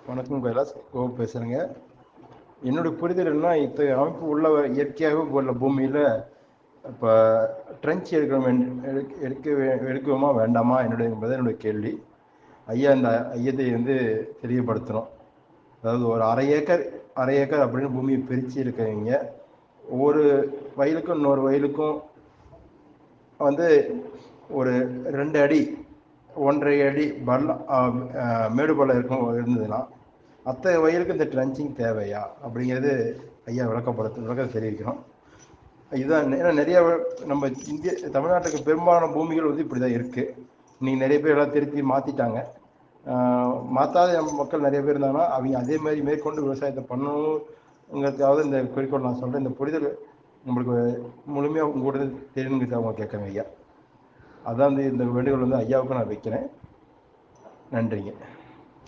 வணக்கம் கைலாஸ் கோபு பேசுகிறேங்க என்னுடைய புரிதல் என்ன இத்தகைய அமைப்பு உள்ள இயற்கையாகவே உள்ள பூமியில் இப்போ ட்ரென்ச் எடுக்கணும் எடுக்க எடுக்க வே- எடுக்கணுமா வேண்டாமா என்னுடைய என்பது என்னுடைய கேள்வி ஐயா இந்த ஐயத்தை வந்து தெளிவுபடுத்தணும் அதாவது ஒரு அரை ஏக்கர் அரை ஏக்கர் அப்படின்னு பூமியை பிரித்து இருக்கிறவங்க ஒவ்வொரு வயலுக்கும் இன்னொரு வயலுக்கும் வந்து ஒரு ரெண்டு அடி ஒன்றரை அடி பள்ளம் ஆஹ், ஆஹ், மேடு பள்ளம் இருக்கும் இருந்ததுன்னா அத்தகைய வயலுக்கு இந்த ட்ரென்ச்சிங் தேவையா அப்படிங்கிறது ஐயா விளக்கப்படுத்த விளக்கம் தெரிவிக்கிறோம் இதுதான் ஏன்னா நிறைய நம்ம இந்திய தமிழ்நாட்டுக்கு பெரும்பாலான பூமிகள் வந்து இப்படி தான் இருக்குது இன்னைக்கு நிறைய பேர் எல்லாம் திருத்தி மாற்றிட்டாங்க மாற்றாத நம்ம மக்கள் நிறைய பேர் இருந்தாங்கன்னா அவங்க அதே மாதிரி மேற்கொண்டு விவசாயத்தை பண்ணணுங்கிறதுக்காவது இந்த குறிக்கோள் நான் சொல்கிறேன் இந்த புரிதல் நம்மளுக்கு முழுமையாக உங்க கூட தெரியணுங்கிறது அவங்க கேட்குறேன் ஐயா அதான் வந்து இந்த வேண்டுகோள் வந்து ஐயாவுக்கு நான் வைக்கிறேன் நன்றிங்க